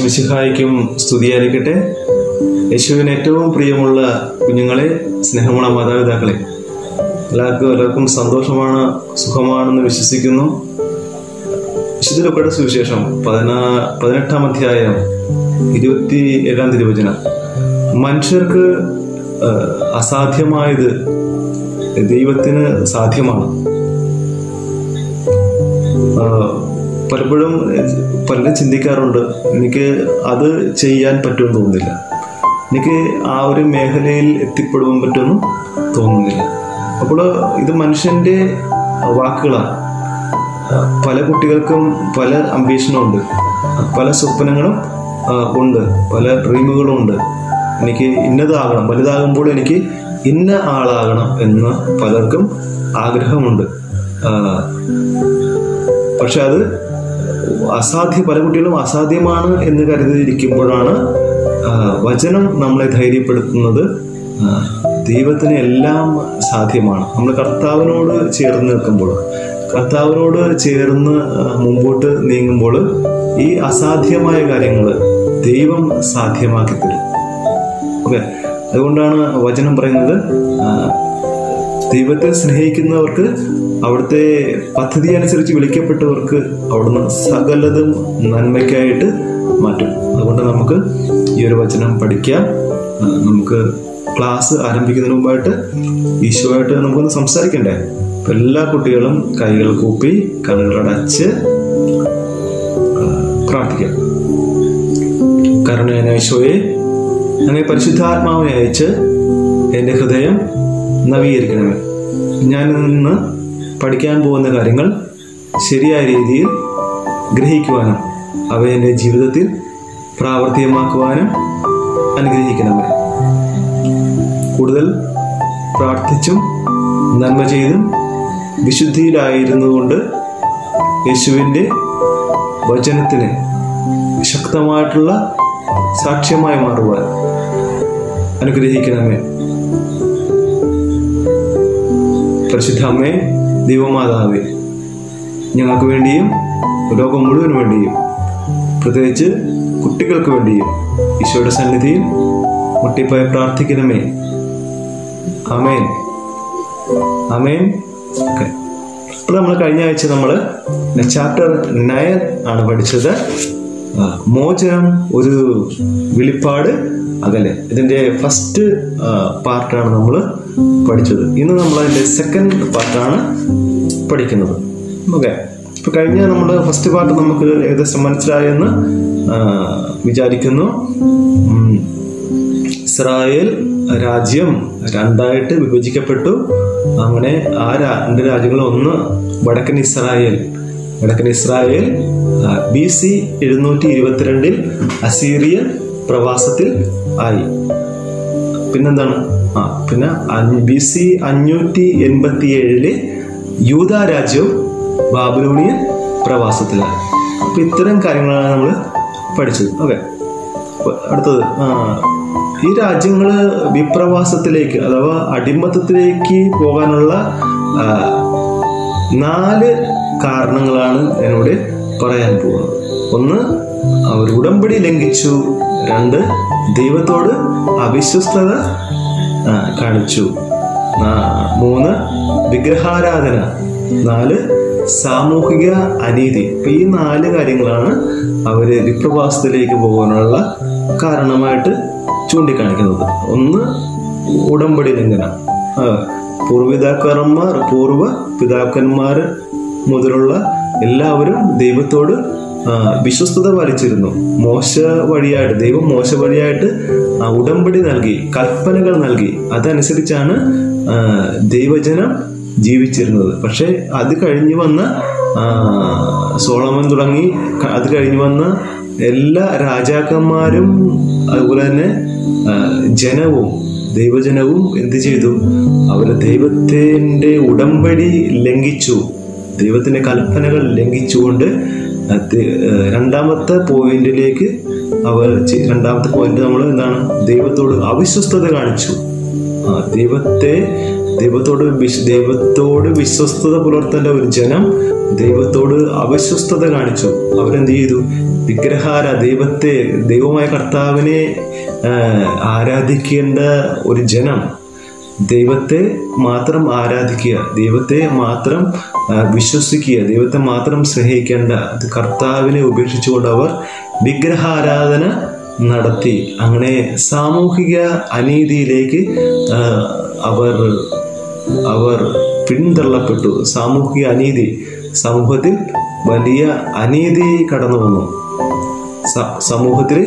മിശിഹായിക്കും സ്തുതിയായിരിക്കട്ടെ യേശുവിന് ഏറ്റവും പ്രിയമുള്ള കുഞ്ഞുങ്ങളെ സ്നേഹമുള്ള മാതാപിതാക്കളെ എല്ലാവർക്കും എല്ലാവർക്കും സന്തോഷമാണ് സുഖമാണെന്ന് വിശ്വസിക്കുന്നു വിശുദ്ധ ലൂക്കയുടെ സുവിശേഷം പതിനാ പതിനെട്ടാം അധ്യായം ഇരുപത്തി ഏഴാം തിരുവചനം മനുഷ്യർക്ക് ആ, അസാധ്യമായത് ദൈവത്തിന് സാധ്യമാണ് ആ, പലപ്പോഴും പലരും ചിന്തിക്കാറുണ്ട് എനിക്ക് അത് ചെയ്യാൻ പറ്റുമെന്ന് തോന്നുന്നില്ല എനിക്ക് ആ ഒരു മേഖലയിൽ എത്തിപ്പെടുവാൻ പറ്റുമെന്ന് തോന്നുന്നില്ല അപ്പോൾ ഇത് മനുഷ്യൻ്റെ വാക്കുകളാണ് പല കുട്ടികൾക്കും പല അംബീഷനും ഉണ്ട് പല സ്വപ്നങ്ങളും ആ, ഉണ്ട് പല ഡ്രീമുകളും ഉണ്ട് എനിക്ക് ഇന്നതാകണം വലുതാകുമ്പോൾ എനിക്ക് ഇന്ന ആളാകണം എന്ന് പലർക്കും ആഗ്രഹമുണ്ട് ആ, പക്ഷെ അത് അസാധ്യ പല കുട്ടികളും അസാധ്യമാണ് എന്ന് കരുതിയിരിക്കുമ്പോഴാണ് ആ, വചനം നമ്മളെ ധൈര്യപ്പെടുത്തുന്നത് ആ, ദൈവത്തിന് എല്ലാം സാധ്യമാണ് നമ്മൾ കർത്താവിനോട് ചേർന്ന് നിൽക്കുമ്പോൾ കർത്താവിനോട് ചേർന്ന് ആ, മുമ്പോട്ട് നീങ്ങുമ്പോൾ ഈ അസാധ്യമായ കാര്യങ്ങൾ ദൈവം സാധ്യമാക്കി തരും ഓക്കെ അതുകൊണ്ടാണ് വചനം പറയുന്നത് ആ, ദൈവത്തെ സ്നേഹിക്കുന്നവർക്ക് അവിടുത്തെ പദ്ധതി അനുസരിച്ച് വിളിക്കപ്പെട്ടവർക്ക് അവിടുന്ന് സകലതും നന്മയ്ക്കായിട്ട് മാറ്റും അതുകൊണ്ട് നമുക്ക് ഈ ഒരു വചനം പഠിക്കാം ആ, നമുക്ക് ക്ലാസ് ആരംഭിക്കുന്നതിന് മുമ്പായിട്ട് ഈശോയായിട്ട് നമുക്കൊന്ന് സംസാരിക്കണ്ടേ അപ്പൊ എല്ലാ കുട്ടികളും കൈകൾ കൂപ്പി കണ്ണുകളടച്ച് ആ, പ്രാർത്ഥിക്കാം കരുണേന ഈശോയെ അങ്ങനെ പരിശുദ്ധാത്മാവിനെ അയച്ച് എൻ്റെ ഹൃദയം നവീകരിക്കണമേ ഞാൻ നിന്ന് പഠിക്കാൻ പോകുന്ന കാര്യങ്ങൾ ശരിയായ രീതിയിൽ ഗ്രഹിക്കുവാനും അവ എൻ്റെ ജീവിതത്തിൽ പ്രാവർത്തികമാക്കുവാനും അനുഗ്രഹിക്കണമേ കൂടുതൽ പ്രാർത്ഥിച്ചും നന്മ ചെയ്തും വിശുദ്ധിയിലായിരുന്നുകൊണ്ട് യേശുവിൻ്റെ വചനത്തിന് ശക്തമായിട്ടുള്ള സാക്ഷ്യമായി മാറുവാൻ അനുഗ്രഹിക്കണമേ പരിശുദ്ധ അമ്മേ ദൈവമാതാവേ ഞങ്ങൾക്ക് വേണ്ടിയും ലോകം മുഴുവൻ വേണ്ടിയും പ്രത്യേകിച്ച് കുട്ടികൾക്ക് വേണ്ടിയും ഈശോയുടെ സന്നിധിയിൽ മുട്ടിപ്പോയി പ്രാർത്ഥിക്കണമേ ആമേൻ ആമേൻ ഓക്കെ അപ്പോൾ നമ്മൾ കഴിഞ്ഞ ആഴ്ച നമ്മൾ ചാപ്റ്റർ നയൻ ആണ് പഠിച്ചത് ആ, മോചനം ഒരു വെളിപ്പാട് അകലെ ഇതിൻ്റെ ഫസ്റ്റ് പാർട്ടാണ് നമ്മൾ പഠിച്ചത് ഇന്ന് നമ്മൾ അതിൻ്റെ സെക്കൻഡ് പാർട്ടാണ് പഠിക്കുന്നത് ഓക്കെ ഇപ്പൊ കഴിഞ്ഞ നമ്മുടെ ഫസ്റ്റ് പാർട്ട് നമുക്ക് ഏകദേശം മനസ്സിലായെന്ന് ആ, വിചാരിക്കുന്നു ഉം. ഇസ്രായേൽ രാജ്യം രണ്ടായിട്ട് വിഭജിക്കപ്പെട്ടു അങ്ങനെ ആ രാ- രണ്ട് രാജ്യങ്ങൾ ഒന്ന് വടക്കൻ ഇസ്രായേൽ വടക്കൻ ഇസ്രായേൽ ബി സി എഴുന്നൂറ്റി ഇരുപത്തിരണ്ടിൽ അസീറിയൻ പ്രവാസത്തിൽ ആയി പിന്നെന്താണ് ആ പിന്നെ ബി സി അഞ്ഞൂറ്റി എൺപത്തി ഏഴില് യൂത രാജ്യവും ബാബുലോണിയൻ പ്രവാസത്തിലായി അപ്പൊ ഇത്തരം കാര്യങ്ങളാണ് നമ്മൾ പഠിച്ചത് ഓക്കെ അടുത്തത് ആ, ഈ രാജ്യങ്ങള് വിപ്രവാസത്തിലേക്ക് അഥവാ അടിമത്തത്തിലേക്ക് പോകാനുള്ള ആ, നാല് കാരണങ്ങളാണ് എന്നോട് പറയാൻ പോകുന്നത് ഒന്ന് അവർ ഉടമ്പടി ലംഘിച്ചു രണ്ട് ദൈവത്തോട് അവിശ്വസ്തത ആ, കാണിച്ചു നാ- മൂന്ന് വിഗ്രഹാരാധന നാല് സാമൂഹിക അനീതി ഇപ്പൊ ഈ നാല് കാര്യങ്ങളാണ് അവര് വിപ്രവാസത്തിലേക്ക് പോകാനുള്ള കാരണമായിട്ട് ചൂണ്ടിക്കാണിക്കുന്നത് ഒന്ന് ഉടമ്പടി ലംഘനം ആ, പൂർവ്വപിതാക്കന്മാർ പൂർവ്വ പിതാക്കന്മാർ മുതലുള്ള എല്ലാവരും ദൈവത്തോട് ആ, വിശ്വസ്തത പാലിച്ചിരുന്നു മോശ വഴിയായിട്ട് ദൈവം മോശ വഴിയായിട്ട് ആ, ഉടമ്പടി നൽകി കൽപ്പനകൾ നൽകി അതനുസരിച്ചാണ് ആ, ദൈവജനം ജീവിച്ചിരുന്നത് പക്ഷെ അത് കഴിഞ്ഞു വന്ന ആ, സോളമൻ തുടങ്ങി ക- അത് കഴിഞ്ഞു വന്ന എല്ലാ രാജാക്കന്മാരും അതുപോലെ തന്നെ ആ, ജനവും ദൈവജനവും എന്ത് ചെയ്തു അവർ ദൈവത്തിന്റെ ഉടമ്പടി ലംഘിച്ചു ദൈവത്തിന്റെ കൽപ്പനകൾ ലംഘിച്ചുകൊണ്ട് അത് ഏഹ് രണ്ടാമത്തെ പോയിന്റിലേക്ക് അവർ ചെ- രണ്ടാമത്തെ പോയിന്റ് നമ്മൾ എന്താണ് ദൈവത്തോട് അവിശ്വസ്തത കാണിച്ചു ആ, ദൈവത്തെ ദൈവത്തോട് വിശ് ദൈവത്തോട് വിശ്വസ്തത പുലർത്തേണ്ട ഒരു ജനം ദൈവത്തോട് അവിശ്വസ്തത കാണിച്ചു അവരെന്ത് ചെയ്തു വിഗ്രഹാര ദൈവത്തെ ദൈവമായ കർത്താവിനെ ആ, ആരാധിക്കേണ്ട ഒരു ജനം ദൈവത്തെ മാത്രം ആരാധിക്കുക ദൈവത്തെ മാത്രം ആ, വിശ്വസിക്കുക ദൈവത്തെ മാത്രം സ്നേഹിക്കേണ്ട അത് കർത്താവിനെ ഉപേക്ഷിച്ചുകൊണ്ട് അവർ വിഗ്രഹാരാധന നടത്തി അങ്ങനെ സാമൂഹിക അനീതിയിലേക്ക് ആ, അവർ അവർ പിന്തള്ളപ്പെട്ടു സാമൂഹിക അനീതി സമൂഹത്തിൽ വലിയ അനീതി കടന്നു വന്നു സ- സമൂഹത്തിൽ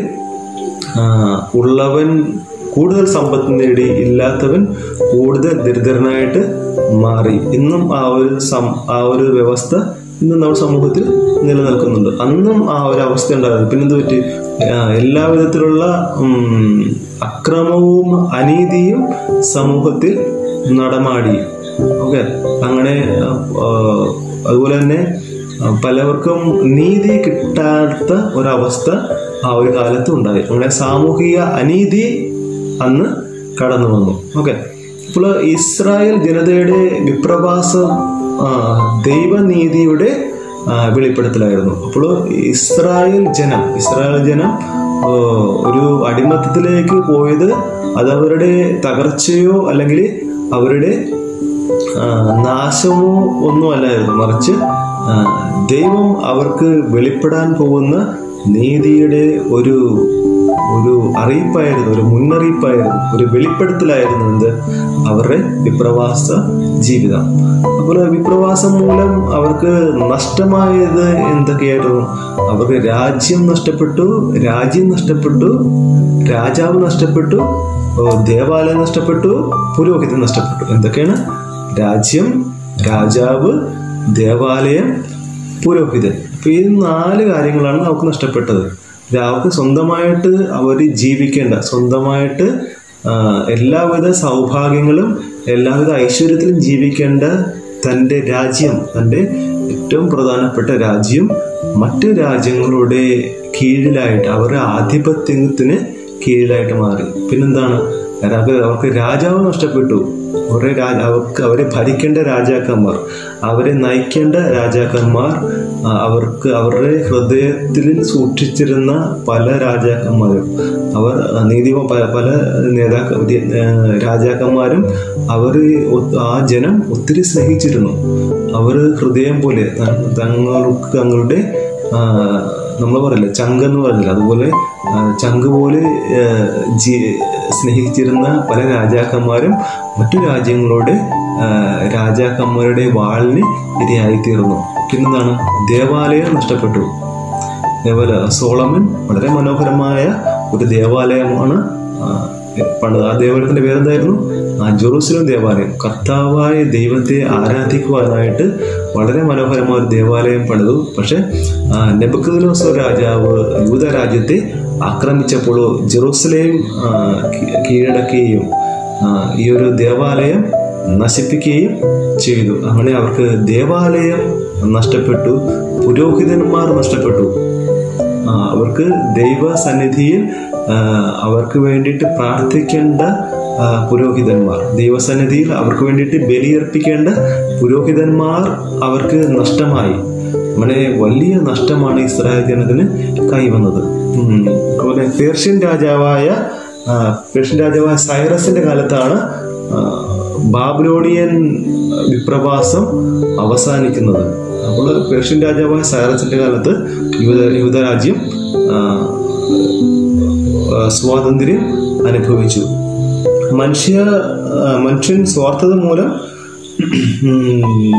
ആ, ഉള്ളവൻ കൂടുതൽ സമ്പത്ത് നേടി ഇല്ലാത്തവൻ കൂടുതൽ ദരിദ്രനായിട്ട് മാറി ഇന്നും ആ ഒരു സം ആ ഒരു വ്യവസ്ഥ ഇന്നും നമ്മുടെ സമൂഹത്തിൽ നിലനിൽക്കുന്നുണ്ട് അന്നും ആ ഒരു അവസ്ഥ ഉണ്ടായിരുന്നു പിന്നെന്ത് പറ്റി ആ, എല്ലാ വിധത്തിലുള്ള ഉം, അക്രമവും അനീതിയും സമൂഹത്തിൽ നടമാടി ഓക്കെ അങ്ങനെ ആ, അതുപോലെ തന്നെ ആ, പലവർക്കും നീതി കിട്ടാത്ത ഒരവസ്ഥ ആ ഒരു കാലത്ത് ഉണ്ടായി അങ്ങനെ സാമൂഹിക അനീതി അന്ന് കടന്നു വന്നു ഓക്കെ അപ്പോൾ ഇസ്രായേൽ ജനതയുടെ വിപ്രവാസം ആ, ദൈവനീതിയുടെ ആ, വെളിപ്പെടുത്തലായിരുന്നു അപ്പോൾ ഇസ്രായേൽ ജനം ഇസ്രായേൽ ജനം ആ, ഒരു അടിമത്തത്തിലേക്ക് പോയത് അതവരുടെ തകർച്ചയോ അല്ലെങ്കിൽ അവരുടെ ആ, നാശമോ ഒന്നും അല്ലായിരുന്നു മറിച്ച് ആ, ദൈവം അവർക്ക് വെളിപ്പെടാൻ പോകുന്ന നീതിയുടെ ഒരു ഒരു അറിയിപ്പായിരുന്നു ഒരു മുന്നറിയിപ്പായിരുന്നു ഒരു വെളിപ്പെടുത്തലായിരുന്നു എന്ത് അവരുടെ വിപ്രവാസ ജീവിതം അപ്പോൾ വിപ്രവാസം മൂലം അവർക്ക് നഷ്ടമായത് എന്തൊക്കെയായിരുന്നു അവർക്ക് രാജ്യം നഷ്ടപ്പെട്ടു രാജ്യം നഷ്ടപ്പെട്ടു രാജാവ് നഷ്ടപ്പെട്ടു ഓ, ദേവാലയം നഷ്ടപ്പെട്ടു പുരോഹിതൻ നഷ്ടപ്പെട്ടു എന്തൊക്കെയാണ് രാജ്യം രാജാവ് ദേവാലയം പുരോഹിതൻ അപ്പൊ ഈ നാല് കാര്യങ്ങളാണ് അവർക്ക് നഷ്ടപ്പെട്ടത് അവർക്ക് സ്വന്തമായിട്ട് അവർ ജീവിക്കേണ്ട സ്വന്തമായിട്ട് ആ, എല്ലാവിധ സൗഭാഗ്യങ്ങളും എല്ലാവിധ ഐശ്വര്യത്തിലും ജീവിക്കേണ്ട തൻ്റെ രാജ്യം തൻ്റെ ഏറ്റവും പ്രധാനപ്പെട്ട രാജ്യം മറ്റ് രാജ്യങ്ങളുടെ കീഴിലായിട്ട് അവരുടെ ആധിപത്യത്തിന് കീഴിലായിട്ട് മാറി പിന്നെന്താണ് അവർക്ക് അവർക്ക് രാജാവ് നഷ്ടപ്പെട്ടു അവരെ രാജ അവർക്ക് അവരെ ഭരിക്കേണ്ട രാജാക്കന്മാർ അവരെ നയിക്കേണ്ട രാജാക്കന്മാർ ആ, അവർക്ക് അവരുടെ ഹൃദയത്തിൽ സൂക്ഷിച്ചിരുന്ന പല രാജാക്കന്മാരും അവർ നീതി പല പല നേതാക്ക ആ, രാജാക്കന്മാരും അവർ ആ ജനം ഒത്തിരി സ്നേഹിച്ചിരുന്നു അവർ ഹൃദയം പോലെ ത- തങ്ങൾക്ക് തങ്ങളുടെ നമ്മൾ പറയില്ല ചങ്ക് എന്ന് പറഞ്ഞില്ല അതുപോലെ ആ, ചങ്ക് പോലെ ആ, ജി- സ്നേഹിച്ചിരുന്ന പല രാജാക്കന്മാരും മറ്റു രാജ്യങ്ങളുടെ ആ, രാജാക്കന്മാരുടെ വാളിന് ഇരയായിത്തീർന്നു പിന്നെന്താണ് ദേവാലയം നഷ്ടപ്പെട്ടു അതേപോലെ സോളമൻ വളരെ മനോഹരമായ ഒരു ദേവാലയമാണ് ആ, പണിത് ആ ദേവാലയത്തിന്റെ പേരെന്തായിരുന്നു ആ ജെറൂസലം ദേവാലയം കർത്താവായ ദൈവത്തെ ആരാധിക്കുവാനായിട്ട് വളരെ മനോഹരമായ ഒരു ദേവാലയം പണിതു പക്ഷെ നെബുക്കദിനോസോ രാജാവ് യൂത രാജ്യത്തെ ആക്രമിച്ചപ്പോൾ ജെറൂസലേം ആ, കീ- കീഴടക്കുകയും ആ, ഈ ഒരു ദേവാലയം നശിപ്പിക്കുകയും ചെയ്തു അങ്ങനെ അവർക്ക് ദേവാലയം നഷ്ടപ്പെട്ടു പുരോഹിതന്മാർ നഷ്ടപ്പെട്ടു ആ, അവർക്ക് ദൈവസന്നിധിയിൽ ആ, അവർക്ക് വേണ്ടിയിട്ട് പ്രാർത്ഥിക്കേണ്ട ആ, പുരോഹിതന്മാർ ദൈവസന്നിധിയിൽ അവർക്ക് വേണ്ടിയിട്ട് ബലിയർപ്പിക്കേണ്ട പുരോഹിതന്മാർ അവർക്ക് നഷ്ടമായി അങ്ങനെ വലിയ നഷ്ടമാണ് ഇസ്രായേൽ ജനത്തിന് കൈവന്നത് ഉം. അതുപോലെ പേർഷ്യൻ രാജാവായ ആ, പേർഷ്യൻ രാജാവായ സൈറസിന്റെ കാലത്താണ് ആ, ബാബിലോണിയൻ വിപ്രവാസം അവസാനിക്കുന്നത് അപ്പോൾ പേർഷ്യൻ രാജാവായ സൈറസിന്റെ കാലത്ത് യുവത യുവതരാജ്യം ആ, ആ, സ്വാതന്ത്ര്യം അനുഭവിച്ചു മനുഷ്യ ആ, മനുഷ്യൻ സ്വാർത്ഥത മൂലം ഉം,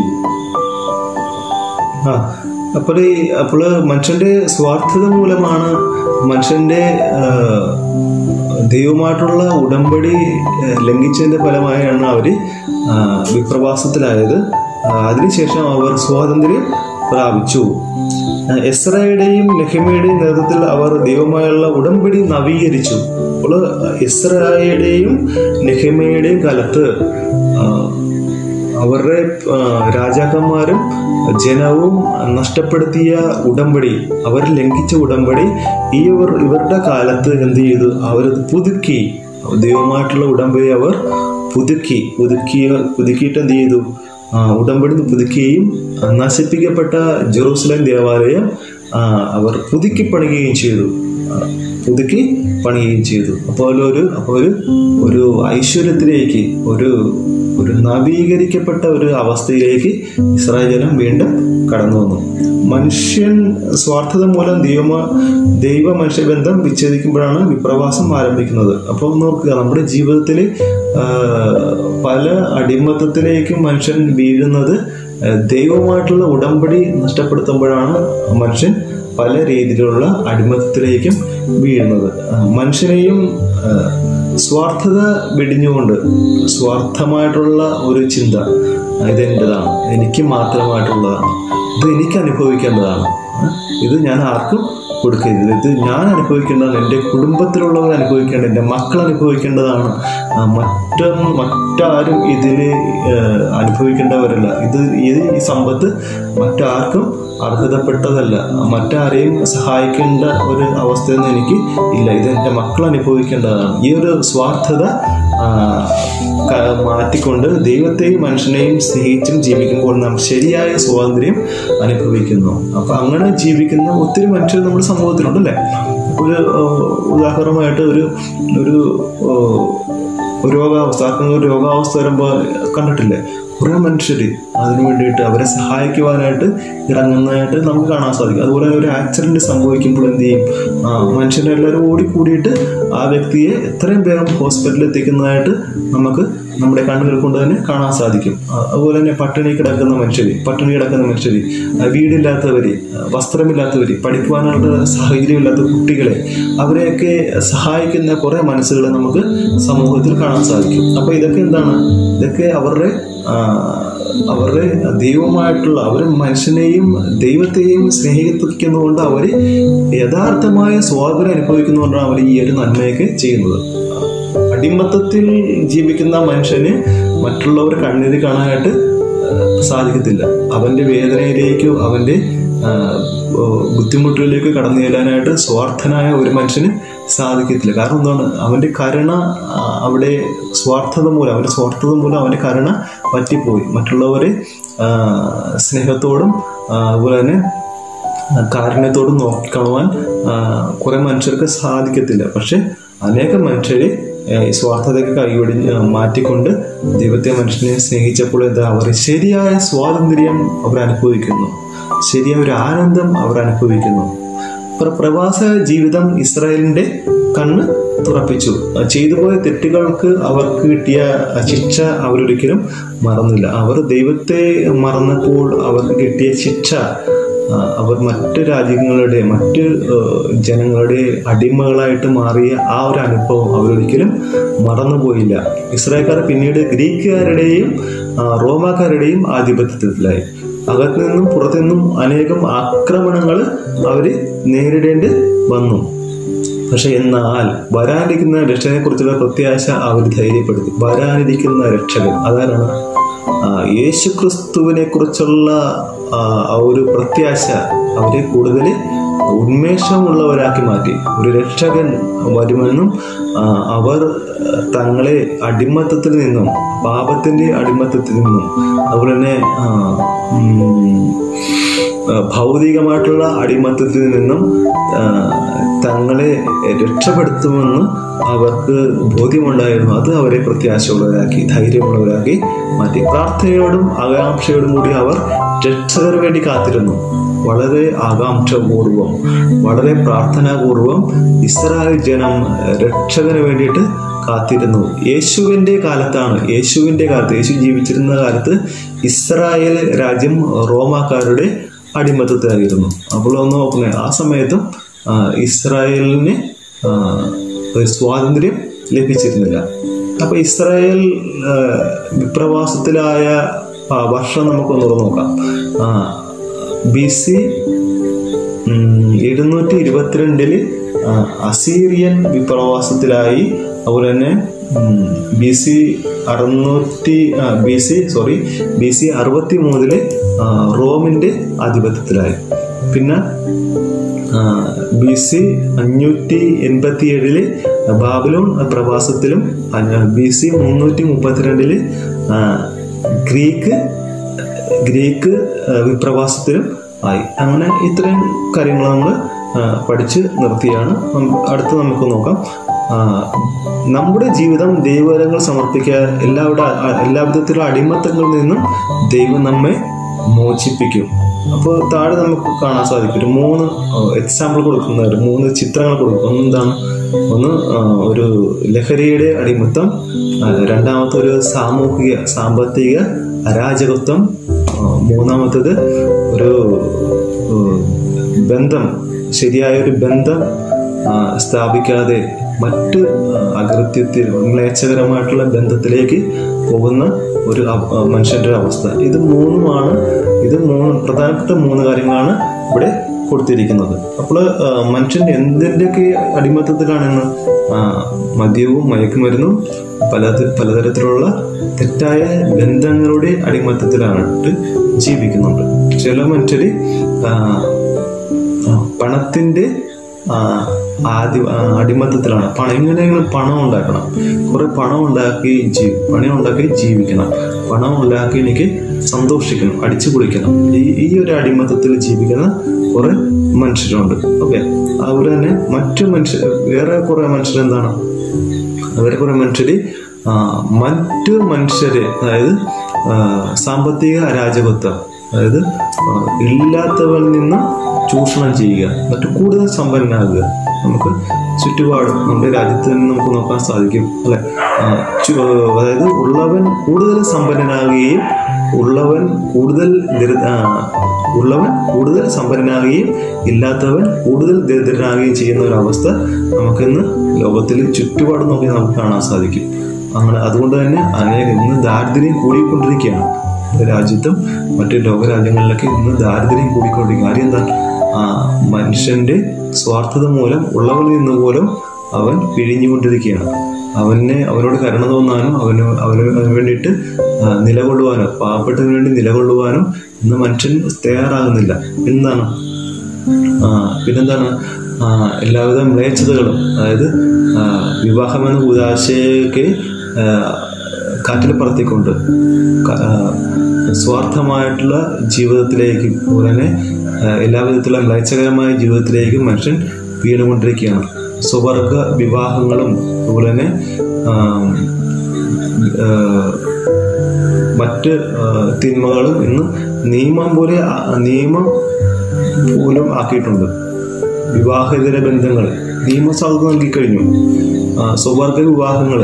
ആ അപ്പോൾ ഈ അപ്പോൾ മനുഷ്യന്റെ സ്വാർത്ഥത മൂലമാണ് മനുഷ്യന്റെ ആ, ദൈവമായിട്ടുള്ള ഉടമ്പടി ആ, ലംഘിച്ചതിന്റെ ഫലമായാണ് അവർ വിപ്രവാസത്തിലായത് ആ, അതിനുശേഷം അവർ സ്വാതന്ത്ര്യം പ്രാപിച്ചു ആ, എസ്രയുടെയും നെഹിമയുടെയും നേതൃത്വത്തിൽ അവർ ദൈവമായുള്ള ഉടമ്പടി നവീകരിച്ചു അപ്പോൾ ഇസ്രായേയുടെയും നെഹിമയുടെയും കാലത്ത് ആ, അവരുടെ ആ, രാജാക്കന്മാരും ജനവും നഷ്ടപ്പെടുത്തിയ ഉടമ്പടി അവർ ലംഘിച്ച ഉടമ്പടി ഈ ഇവർ ഇവരുടെ കാലത്ത് എന്ത് ചെയ്തു അവരത് പുതുക്കി ദൈവമായിട്ടുള്ള ഉടമ്പടി അവർ പുതുക്കി പുതുക്കിയ പുതുക്കിയിട്ട് എന്ത് ചെയ്തു ആ, ഉടമ്പടി പുതുക്കുകയും ആ, നശിപ്പിക്കപ്പെട്ട ജെറൂസലേം ദേവാലയം ആ, അവർ പുതുക്കി പണിയുകയും ചെയ്തു ആ, പുതുക്കി പണിയുകയും ചെയ്തു അപ്പോൾ ഒരു അപ്പോൾ ഒരു ഒരു ഐശ്വര്യത്തിലേക്ക് ഒരു ഒരു നവീകരിക്കപ്പെട്ട ഒരു അവസ്ഥയിലേക്ക് ഇസ്രായേൽ ജനം വീണ്ടും കടന്നു വന്നു മനുഷ്യൻ സ്വാർത്ഥത മൂലം ദൈവമ ദൈവ മനുഷ്യബന്ധം വിച്ഛേദിക്കുമ്പോഴാണ് വിപ്രവാസം ആരംഭിക്കുന്നത് അപ്പോൾ നോക്കുക നമ്മുടെ ജീവിതത്തിൽ പല അടിമത്തത്തിലേക്കും മനുഷ്യൻ വീഴുന്നത് ആ, ദൈവവുമായിട്ടുള്ള ഉടമ്പടി നഷ്ടപ്പെടുത്തുമ്പോഴാണ് മനുഷ്യൻ പല രീതിയിലുള്ള അടിമത്തത്തിലേക്കും വീഴുന്നത് ആ, മനുഷ്യനെയും ആ, സ്വാർത്ഥത വെടിഞ്ഞുകൊണ്ട് സ്വാർത്ഥമായിട്ടുള്ള ഒരു ചിന്ത ഇതെൻ്റെതാണ് എനിക്ക് മാത്രമായിട്ടുള്ളതാണ് ഇത് എനിക്ക് അനുഭവിക്കേണ്ടതാണ് ആ, ഇത് ഞാൻ ആർക്കും കൊടുക്കരുത് ഇത് ഞാൻ അനുഭവിക്കേണ്ടതാണ് എൻ്റെ കുടുംബത്തിലുള്ളവർ അനുഭവിക്കേണ്ടത് എൻ്റെ മക്കൾ അനുഭവിക്കേണ്ടതാണ് ആ, മറ്റൊന്നും മറ്റാരും ഇതിൽ അനുഭവിക്കേണ്ടവരല്ല ഇത് ഇത് ഈ സമ്പത്ത് മറ്റാർക്കും അർഹതപ്പെട്ടതല്ല മറ്റാരെയും സഹായിക്കേണ്ട ഒരു അവസ്ഥയൊന്നും എനിക്ക് ഇല്ല ഇത് എൻ്റെ മക്കൾ അനുഭവിക്കേണ്ടതാണ് ഈ ഒരു സ്വാർത്ഥത ആ, ക- മാറ്റിക്കൊണ്ട് ദൈവത്തെയും മനുഷ്യനെയും സ്നേഹിച്ചും ജീവിക്കുമ്പോൾ നാം ശരിയായ സ്വാതന്ത്ര്യം അനുഭവിക്കുന്നു അപ്പം അങ്ങനെ ജീവിക്കുന്ന ഒത്തിരി മനുഷ്യർ നമ്മുടെ സമൂഹത്തിലുണ്ടല്ലേ ഒരു ആ, ഉദാഹരണമായിട്ട് ഒരു ഒരു ആ, ഒരു രോഗാവസ്ഥ ആർക്കെങ്കിലും ഒരു രോഗാവസ്ഥ വരുമ്പോൾ കണ്ടിട്ടില്ലേ കുറേ മനുഷ്യർ അതിനു വേണ്ടിയിട്ട് അവരെ സഹായിക്കുവാനായിട്ട് ഇറങ്ങുന്നതായിട്ട് നമുക്ക് കാണാൻ സാധിക്കും അതുപോലെ ഒരു ആക്സിഡന്റ് സംഭവിക്കുമ്പോൾ എന്ത് ചെയ്യും ആ, മനുഷ്യരെല്ലാവരും ഓടിക്കൂടിയിട്ട് ആ വ്യക്തിയെ എത്രയും വേഗം ഹോസ്പിറ്റലിൽ എത്തിക്കുന്നതായിട്ട് നമുക്ക് നമ്മുടെ കണ്ണുകൾ കൊണ്ട് തന്നെ കാണാൻ സാധിക്കും ആ, അതുപോലെ തന്നെ പട്ടിണി കിടക്കുന്ന മനുഷ്യർ പട്ടിണി കിടക്കുന്ന മനുഷ്യർ വീടില്ലാത്തവർ വസ്ത്രമില്ലാത്തവർ പഠിക്കുവാനുള്ള സാഹചര്യമില്ലാത്ത കുട്ടികളെ അവരെയൊക്കെ സഹായിക്കുന്ന കുറേ മനസ്സുകൾ നമുക്ക് സമൂഹത്തിൽ കാണാൻ സാധിക്കും അപ്പോൾ ഇതൊക്കെ എന്താണ് ഇതൊക്കെ അവരുടെ ആ, അവരുടെ ദൈവമായിട്ടുള്ള അവർ മനുഷ്യനെയും ദൈവത്തെയും സ്നേഹിക്കുന്നതുകൊണ്ട് അവർ യഥാർത്ഥമായ സ്വാതന്ത്ര്യം അനുഭവിക്കുന്നതുകൊണ്ടാണ് അവർ ഈ ഒരു നന്മയൊക്കെ ചെയ്യുന്നത് അടിമത്തത്തിൽ ജീവിക്കുന്ന മനുഷ്യന് മറ്റുള്ളവർ കണ്ണീര് കാണാനായിട്ട് ആ, സാധിക്കത്തില്ല അവന്റെ വേദനയിലേക്കോ അവന്റെ ആ, ഓ, ബുദ്ധിമുട്ടുകളിലേക്ക് കടന്നു ചെല്ലാനായിട്ട് സ്വാർത്ഥനായ ഒരു മനുഷ്യന് സാധിക്കത്തില്ല കാരണം എന്താണ് അവന്റെ കരുണ ആ, അവിടെ സ്വാർത്ഥത മൂലം അവന്റെ സ്വാർത്ഥത മൂലം അവന്റെ കരുണ പറ്റിപ്പോയി മറ്റുള്ളവരെ ആ, സ്നേഹത്തോടും ആ, അതുപോലെ തന്നെ കാരുണ്യത്തോടും നോക്കിക്കാണുവാൻ കുറെ മനുഷ്യർക്ക് സാധിക്കത്തില്ല പക്ഷെ അനേകം മനുഷ്യരെ ആ, ഈ സ്വാർത്ഥതയ്ക്ക് കൈവടി ആ, മാറ്റിക്കൊണ്ട് ദൈവത്തെ മനുഷ്യനെ സ്നേഹിച്ചപ്പോൾ എന്താ അവർ ശരിയായ സ്വാതന്ത്ര്യം അവർ അനുഭവിക്കുന്നു ശരിയായ ഒരു ആനന്ദം അവർ അനുഭവിക്കുന്നു പ്ര- പ്രവാസ ജീവിതം ഇസ്രായേലിന്റെ കണ്ണ് തുറപ്പിച്ചു ആ, ചെയ്തുപോയ തെറ്റുകൾക്ക് അവർക്ക് കിട്ടിയ ശിക്ഷ അവരൊരിക്കലും മറന്നില്ല അവർ ദൈവത്തെ മറന്നപ്പോൾ അവർക്ക് കിട്ടിയ ശിക്ഷ ആ, അവർ മറ്റ് രാജ്യങ്ങളുടെ മറ്റ് ആ, ജനങ്ങളുടെ അടിമകളായിട്ട് മാറിയ ആ ഒരു അനുഭവം അവരൊരിക്കലും മറന്നുപോയില്ല ഇസ്രായേൽക്കാർ പിന്നീട് ഗ്രീക്കുകാരുടെയും ആ, റോമാക്കാരുടെയും ആധിപത്യത്തിലായി അകത്തു നിന്നും പുറത്തു നിന്നും അനേകം ആക്രമണങ്ങൾ അവർ നേരിടേണ്ടി വന്നു പക്ഷെ എന്നാൽ വരാനിരിക്കുന്ന രക്ഷകനെ കുറിച്ചുള്ള പ്രത്യാശ അവർ ധൈര്യപ്പെടുത്തി വരാനിരിക്കുന്ന രക്ഷകൻ അതാരാണ് ആ, യേശുക്രിസ്തുവിനെ കുറിച്ചുള്ള ആ, ആ ഒരു പ്രത്യാശ അവരെ കൂടുതൽ ഉന്മേഷമുള്ളവരാക്കി മാറ്റി ഒരു രക്ഷകൻ വരുമെന്നും ആ, അവർ തങ്ങളെ അടിമത്തത്തിൽ നിന്നും പാപത്തിന്റെ അടിമത്തത്തിൽ നിന്നും അതുപോലെ തന്നെ ആ, ഉം, ആ, ഭൗതികമായിട്ടുള്ള അടിമത്തത്തിൽ നിന്നും ആ, തങ്ങളെ രക്ഷപ്പെടുത്തുമെന്ന് അവർക്ക് ബോധ്യമുണ്ടായിരുന്നു അത് അവരെ പ്രത്യാശയുള്ളവരാക്കി ധൈര്യമുള്ളവരാക്കി മാറ്റി പ്രാർത്ഥനയോടും ആകാംക്ഷയോടും കൂടി അവർ രക്ഷകന് വേണ്ടി കാത്തിരുന്നു വളരെ ആകാംക്ഷപൂർവം വളരെ പ്രാർത്ഥനാപൂർവം ഇസ്രായേൽ ജനം രക്ഷകന് വേണ്ടിയിട്ട് കാത്തിരുന്നു യേശുവിൻ്റെ കാലത്താണ് യേശുവിൻ്റെ കാലത്ത് യേശു ജീവിച്ചിരുന്ന കാലത്ത് ഇസ്രായേൽ രാജ്യം റോമാക്കാരുടെ അടിമത്തത്തിലായിരുന്നു അപ്പോൾ ഒന്ന് നോക്കുന്നേ ആ സമയത്തും ആ, ഇസ്രായേലിന് ആ, ഒരു സ്വാതന്ത്ര്യം ലഭിച്ചിരുന്നില്ല അപ്പൊ ഇസ്രായേൽ ആ, വിപ്രവാസത്തിലായ ആ, വർഷം നമുക്കൊന്ന് നോക്കാം ബി സി എഴുന്നൂറ്റി ഇരുപത്തിരണ്ടില് ആ, അസീറിയൻ വിപ്രവാസത്തിലായി അതുപോലെ തന്നെ ബി സി അറുന്നൂറ്റി B C sorry B C അറുപത്തി മൂന്നില് റോമിന്റെ ആധിപത്യത്തിലായി പിന്നെ ബി സി അഞ്ഞൂറ്റി എൺപത്തി ഏഴില് ബാബിലോൺ പ്രവാസത്തിലും ബി സി മുന്നൂറ്റി മുപ്പത്തിരണ്ടില് ആ, ഗ്രീക്ക് ഗ്രീക്ക് ആ, വിപ്രവാസത്തിലും ആയി അങ്ങനെ ഇത്രയും കാര്യങ്ങൾ നമ്മൾ പഠിച്ച് നിർത്തിയാണ് നം- അടുത്ത് നമുക്ക് നോക്കാം ആ, നമ്മുടെ ജീവിതം ദൈവകരങ്ങൾ സമർപ്പിക്കാൻ എല്ലാവിടെ എല്ലാ വിധത്തിലുള്ള അടിമത്തങ്ങളിൽ നിന്നും ദൈവം നമ്മെ മോചിപ്പിക്കും അപ്പോൾ താഴെ നമുക്ക് കാണാൻ സാധിക്കും ഒരു മൂന്ന് എക്സാമ്പിൾ കൊടുക്കുന്നവർ മൂന്ന് ചിത്രങ്ങൾ കൊടുക്കും ഒന്ന് എന്താണ് ഒന്ന് ആ, ഒരു ലഹരിയുടെ അടിമത്തം ആ, രണ്ടാമത്തെ ഒരു സാമൂഹിക സാമ്പത്തിക അരാജകത്വം ആ, മൂന്നാമത്തേത് ഒരു ഏഹ്, ബന്ധം ശരിയായ ഒരു ബന്ധം ആ, സ്ഥാപിക്കാതെ മറ്റ് ആ, അകൃത്യത്തിൽ മ്ലേച്ഛകരമായിട്ടുള്ള ബന്ധത്തിലേക്ക് പോകുന്ന ഒരു അവ- ആ, മനുഷ്യന്റെ ഒരു അവസ്ഥ ഇത് മൂന്നുമാണ് ഇത് മൂന്ന് പ്രധാനപ്പെട്ട മൂന്ന് കാര്യങ്ങളാണ് ഇവിടെ കൊടുത്തിരിക്കുന്നത് അപ്പോൾ മനുഷ്യൻ എന്തിൻ്റെയൊക്കെ അടിമത്തത്തിലാണെന്ന് ആ, മദ്യവും മയക്കുമരുന്നും പല പലതരത്തിലുള്ള തെറ്റായ ബന്ധങ്ങളുടെ അടിമത്തത്തിലായിട്ട് ജീവിക്കുന്നുണ്ട് ചില മനുഷ്യർ പണത്തിൻ്റെ ആ, ആദ്യ ആ, അടിമത്തത്തിലാണ് പണം എങ്ങനെയെങ്കിലും പണം ഉണ്ടാക്കണം കുറെ പണം ഉണ്ടാക്കി ജീ പണം ഉണ്ടാക്കി ജീവിക്കണം പണം ഉണ്ടാക്കി എനിക്ക് സന്തോഷിക്കണം അടിച്ചു പൊളിക്കണം ഈ ഈ ഒരു അടിമത്തത്തിൽ ജീവിക്കുന്ന കുറെ മനുഷ്യരുണ്ട് ഓക്കെ അതുപോലെ തന്നെ മറ്റു മനുഷ്യർ വേറെ കുറെ മനുഷ്യർ എന്താണ് അവരെ കുറെ മനുഷ്യര് ആ, മറ്റു മനുഷ്യരെ അതായത് ആ, സാമ്പത്തിക അരാജകത്വം അതായത് ആ, ഇല്ലാത്തവരിൽ നിന്ന് ചൂഷണം ചെയ്യുക എന്നിട്ട് കൂടുതൽ സമ്പന്നനാകുക നമുക്ക് ചുറ്റുപാടും നമ്മുടെ രാജ്യത്ത് തന്നെ നമുക്ക് നോക്കാൻ സാധിക്കും അല്ലെ ആ, ചു- അതായത് ഉള്ളവൻ കൂടുതൽ സമ്പന്നനാകുകയും ഉള്ളവൻ കൂടുതൽ ദരി- ആ, ഉള്ളവൻ കൂടുതൽ സമ്പന്നനാകുകയും ഇല്ലാത്തവൻ കൂടുതൽ ദരിദ്രനാകുകയും ചെയ്യുന്ന ഒരു അവസ്ഥ നമുക്കിന്ന് ലോകത്തിൽ ചുറ്റുപാടും നോക്കി നമുക്ക് കാണാൻ സാധിക്കും അങ്ങനെ അതുകൊണ്ട് തന്നെ അനേകം ഇന്ന് ദാരിദ്ര്യം കൂടിക്കൊണ്ടിരിക്കുകയാണ് നമ്മുടെ രാജ്യത്തും മറ്റു ലോകരാജ്യങ്ങളിലൊക്കെ ഇന്ന് ദാരിദ്ര്യം കൂടിക്കൊണ്ടിരിക്കുക കാര്യം എന്താ ആ മനുഷ്യന്റെ സ്വാർത്ഥത മൂലം ഉള്ളവരിൽ നിന്ന് പോലും അവൻ പിഴിഞ്ഞുകൊണ്ടിരിക്കുകയാണ് അവനെ അവനോട് കരുണ തോന്നാനും അവന് അവന് വേണ്ടിയിട്ട് ആ, നിലകൊള്ളുവാനോ പാവപ്പെട്ടതിന് വേണ്ടി നിലകൊള്ളുവാനോ ഇന്ന് മനുഷ്യൻ തയ്യാറാകുന്നില്ല എന്താണ് ആ, പിന്നെന്താണ് ആ, എല്ലാവിധ മ്ലേച്ഛതകളും അതായത് ആ, വിവാഹമെന്ന ഉദാശയൊക്കെ ആ, കാറ്റിൽ പറത്തിക്കൊണ്ട് ക- ആ, സ്വാർത്ഥമായിട്ടുള്ള ജീവിതത്തിലേക്ക് അതുപോലെ തന്നെ ആ, എല്ലാവിധത്തിലുള്ള മ്ലേച്ഛകരമായ ജീവിതത്തിലേക്ക് മനുഷ്യൻ വീണുകൊണ്ടിരിക്കുകയാണ് സ്വവർഗ വിവാഹങ്ങളും അതുപോലെ തന്നെ ആ, ആ, മറ്റ് ആ, തിന്മകളും ഇന്ന് നിയമം പോലെ ആ- നിയമം പോലും ആക്കിയിട്ടുണ്ട് വിവാഹേതര ബന്ധങ്ങൾ നിയമസാധുത നൽകിക്കഴിഞ്ഞു ആ, സ്വവർഗ വിവാഹങ്ങൾ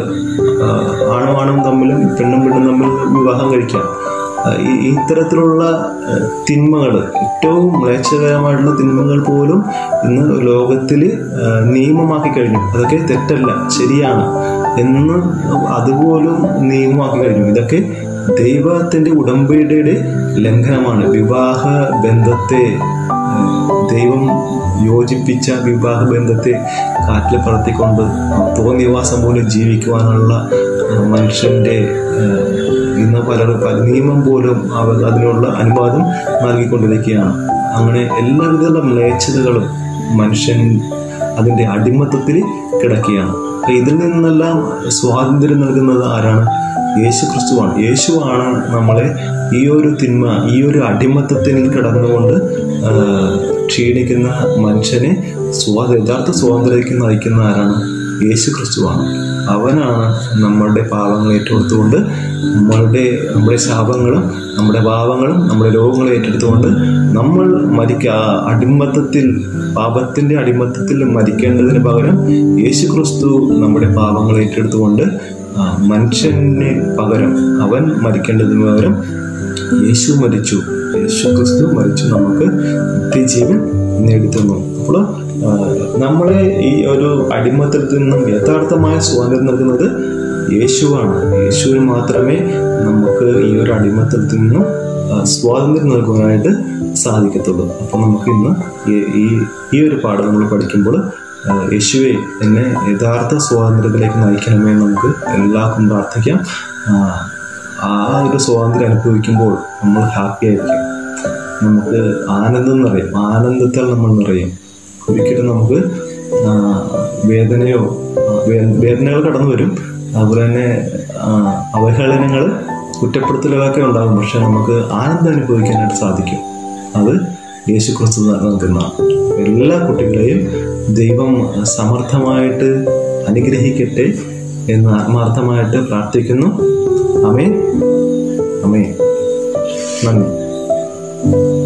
ആണും ആണും തമ്മിലും പെണ്ണും പെണ്ണും തമ്മിൽ വിവാഹം കഴിക്കാം ആ, ഈ- ഈ ഇത്തരത്തിലുള്ള തിന്മകൾ ഏറ്റവും മ്ലേച്ഛകരമായിട്ടുള്ള തിന്മകൾ പോലും ഇന്ന് ലോകത്തിൽ നിയമമാക്കി കഴിഞ്ഞു അതൊക്കെ തെറ്റല്ല ശരിയാണ് എന്ന് അതുപോലും നിയമമാക്കി കഴിഞ്ഞു ഇതൊക്കെ ദൈവത്തിന്റെ ഉടമ്പടിയുടെ ലംഘനമാണ് വിവാഹ ബന്ധത്തെ ഏഹ്, ദൈവം യോജിപ്പിച്ച വിവാഹ ബന്ധത്തെ കാറ്റിൽ പറത്തിക്കൊണ്ട് തോന്നിവാസം പോലെ ജീവിക്കുവാനുള്ള ഏഹ്, മനുഷ്യന്റെ ഏഹ്, ഇന്ന് പലർ പല നിയമം പോലും അവർ അതിനുള്ള അനുവാദം നൽകിക്കൊണ്ടിരിക്കുകയാണ് അങ്ങനെ എല്ലാവിധ മ്ലേച്ഛതകളും മനുഷ്യൻ അതിന്റെ അടിമത്തത്തിൽ കിടക്കുകയാണ് അപ്പൊ ഇതിൽ നിന്നെല്ലാം സ്വാതന്ത്ര്യം നൽകുന്നത് ആരാണ് യേശു ക്രിസ്തുവാണ് യേശുവാണ് നമ്മളെ ഈ ഒരു തിന്മ ഈ ഒരു അടിമത്തത്തിൽ കിടന്നുകൊണ്ട് ആ, ക്ഷീണിക്കുന്ന മനുഷ്യനെ സ്വാ യഥാർത്ഥ സ്വാതന്ത്ര്യത്തിലേക്ക് നയിക്കുന്ന ആരാണ് യേശു ക്രിസ്തുവാണ് അവനാണ് നമ്മളുടെ പാവങ്ങൾ ഏറ്റെടുത്തുകൊണ്ട് നമ്മളുടെ നമ്മുടെ ശാപങ്ങളും നമ്മുടെ പാവങ്ങളും നമ്മുടെ രോഗങ്ങളും ഏറ്റെടുത്തുകൊണ്ട് നമ്മൾ മരിക്ക ആ അടിമത്തത്തിൽ പാപത്തിന്റെ അടിമത്തത്തിൽ മരിക്കേണ്ടതിന് പകരം യേശു ക്രിസ്തു നമ്മുടെ പാപങ്ങൾ ഏറ്റെടുത്തുകൊണ്ട് ആ, മനുഷ്യന് പകരം അവൻ മരിക്കേണ്ടതിന് പകരം യേശു മരിച്ചു യേശു ക്രിസ്തു മരിച്ചു നമുക്ക് നിത്യജീവൻ നേടിത്തന്നു അപ്പോൾ ആ, നമ്മളെ ഈ ഒരു അടിമത്തത്തിൽ നിന്നും യഥാർത്ഥമായ സ്വാതന്ത്ര്യം നൽകുന്നത് യേശുവാണ് യേശുവിന് മാത്രമേ നമുക്ക് ഈ ഒരു അടിമത്തത്തിൽ നിന്നും ആ, സ്വാതന്ത്ര്യം നൽകുവാനായിട്ട് സാധിക്കത്തുള്ളൂ അപ്പം നമുക്ക് ഇന്ന് ഈ- ഈ ഈ ഒരു പാഠം നമ്മൾ പഠിക്കുമ്പോൾ ആ, യേശുവെ എന്നെ യഥാർത്ഥ സ്വാതന്ത്ര്യത്തിലേക്ക് നയിക്കണമേ എന്ന് നമുക്ക് എല്ലാവർക്കും പ്രാർത്ഥിക്കാം ആ, ആ ഒരു സ്വാതന്ത്ര്യം അനുഭവിക്കുമ്പോൾ നമ്മൾ ഹാപ്പി ആയിരിക്കും നമുക്ക് ആനന്ദം നിറയും ആനന്ദത്താൽ നമ്മൾ നിറയും ഒരിക്കലും നമുക്ക് ആ, വേദനയോ ആ, വേ- വേദനകൾ കടന്നു വരും അതുപോലെ തന്നെ ആ, അവഹേളനങ്ങൾ കുറ്റപ്പെടുത്തലുകളൊക്കെ ഉണ്ടാകും പക്ഷെ നമുക്ക് ആനന്ദം അനുഭവിക്കാനായിട്ട് സാധിക്കും അത് യേശു ക്രിസ്തു നൽകുന്ന എല്ലാ കുട്ടികളെയും ദൈവം സമർത്ഥമായിട്ട് അനുഗ്രഹിക്കട്ടെ എന്ന് ആത്മാർത്ഥമായിട്ട് പ്രാർത്ഥിക്കുന്നു അമേ അമേ നന്ദി